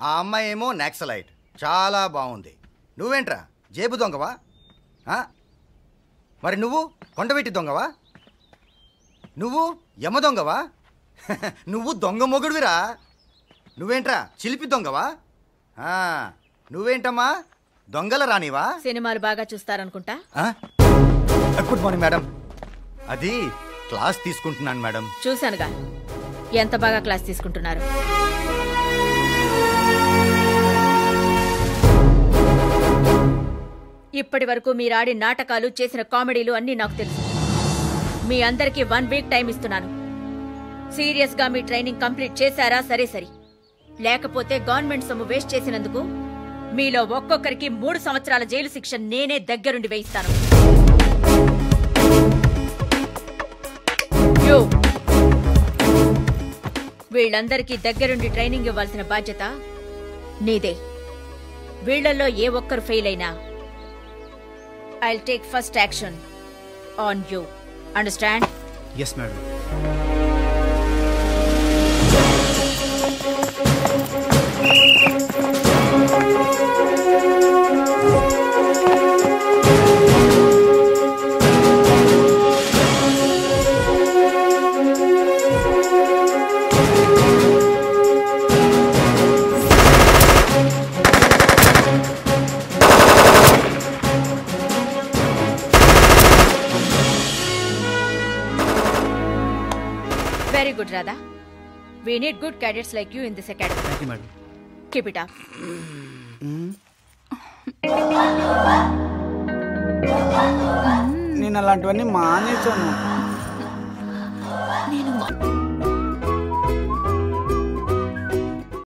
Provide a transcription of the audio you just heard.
ఆ అమ్మాయి ఏమో నాక్సలైట్ చాలా బాగుంది నువ్వేంట్రా జేబు దొంగవా ఆ? మరి నువ్వు కొండవెట్టి దొంగవా నువ్వు యమ దొంగవా నువ్వు దొంగ మొగుడువిరా నువ్వేంట్రా చిలిపి దొంగవా ఆ, నువ్వేంటమ్మా దొంగల రానివా సినిమాలు బాగా చూస్తారనుకుంటా ఆ? గుడ్ మార్నింగ్ మేడం అది క్లాస్ తీసుకుంటున్నాను మేడం చూశానుగా ఎంత బాగా క్లాస్ తీసుకుంటున్నారు ఇప్పటి వరకు మీరు ఆడిన నాటకాలు చేసిన కామెడీలు అన్నీ నాకు తెలుసు మీ అందరికీ వన్ వీక్ టైం ఇస్తున్నాను సీరియస్ గా మీ ట్రైనింగ్ కంప్లీట్ చేశారా సరే సరి లేకపోతే గవర్నమెంట్ సొమ్ము వేస్ట్ చేసినందుకు మీలో ఒక్కొక్కరికి మూడు సంవత్సరాల జైలు శిక్ష నేనే దగ్గరుండి వేయిస్తాను You. వీళ్ళందరికీ దగ్గరుండి ట్రైనింగ్ ఇవ్వాల్సిన బాధ్యత నీదే వీళ్ళల్లో ఏ ఒక్కరు ఫెయిల్ అయినా I take first action on you understand yes madam very good Radha we need good cadets like you in this academy thank you madam keep it up నేను అలాంటివన్నీ మానేశాను